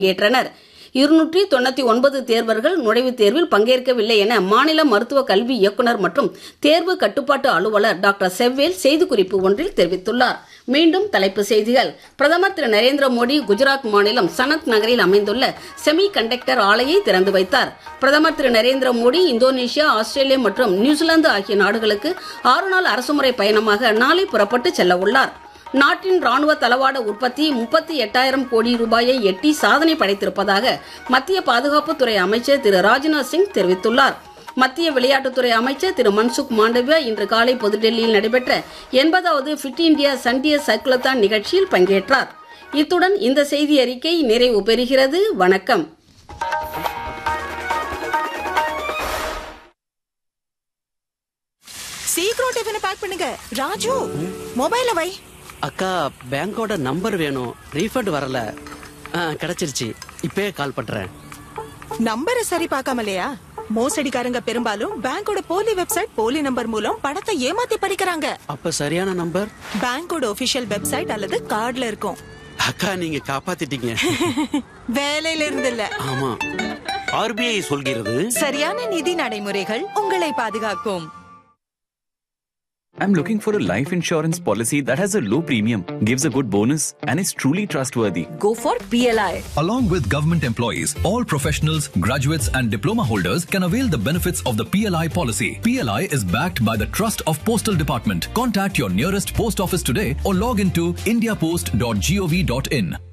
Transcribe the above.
ஏற்றனர் இருநூற்றி தொண்ணூத்தி ஒன்பது தேர்வர்கள் நுழைவுத் தேர்வில் பங்கேற்கவில்லை என மாநில மருத்துவ கல்வி இயக்குநர் மற்றும் தேர்வு கட்டுப்பாட்டு அலுவலர் டாக்டர் செவ்வேல் செய்திக்குறிப்பு ஒன்றில் தெரிவித்துள்ளார் மீண்டும் தலைப்புச் செய்திகள் பிரதமர் திரு நரேந்திர மோடி குஜராத் மாநிலம் சனத் நகரில் அமைந்துள்ள செமி கண்டக்டர் ஆலையை திறந்து வைத்தார் பிரதமர் திரு நரேந்திர மோடி இந்தோனேஷியா ஆஸ்திரேலியா மற்றும் நியூசிலாந்து ஆகிய நாடுகளுக்கு ஆறு நாள் அரசுமுறை பயணமாக நாளை புறப்பட்டு செல்ல உள்ளார் நாட்டின் ராணுவ தளவாட உற்பத்தி முப்பத்தி எட்டாயிரம் கோடி ரூபாயை எட்டி சாதனை படைத்திருப்பதாக மத்திய பாதுகாப்புத்துறை அமைச்சர் திரு ராஜ்நாத் சிங் தெரிவித்துள்ளார் மத்திய விளையாட்டுத்துறை அமைச்சர் திரு மன்சுக் மாண்டவியா இன்று காலை புதுடெல்லியில் நடைபெற்ற எண்பதாவது ஃபிட் இந்தியா சண்டிய சைக்கிளத்தான் நிகழ்ச்சியில் பங்கேற்றார் இத்துடன் இந்த செய்தி அறிக்கை நிறைவு பெறுகிறது வணக்கம் சீக்கிரம் டிஃபனை பேக் பண்ணுங்க ராஜு மொபைல வை அக்கா பேங்கோட நம்பர் வேணும் ரீஃபண்ட் வரல ஆ, கிடைச்சிருச்சு இப்பயே கால் பண்றேன் நம்பரை சரி பார்க்காமலையா மோசடிக்காரங்க பெரும்பாலும் பேங்கோட போலி வெப்சைட் போலி நம்பர் மூலம் பணத்தை ஏமாத்தி பறிக்கிறாங்க அப்ப சரியான நம்பர் பேங்கோட ஒபிஷியல் வெப்சைட் அல்லது கார்டுல இருக்கும் அக்கா நீங்க காப்பாத்திட்டீங்க வேலையில இருந்து இல்ல ஆமா ஆர்பிஐ சொல்கிறது சரியான நிதி நடைமுறைகள் உங்களை பாதுகாக்கும் I'm looking for a life insurance policy that has a low premium, gives a good bonus, and is truly trustworthy. Go for PLI. Along with government employees, all professionals, graduates, and diploma holders can avail the benefits of the PLI policy. PLI is backed by the trust of Postal Department. Contact your nearest post office today or log into indiapost.gov.in.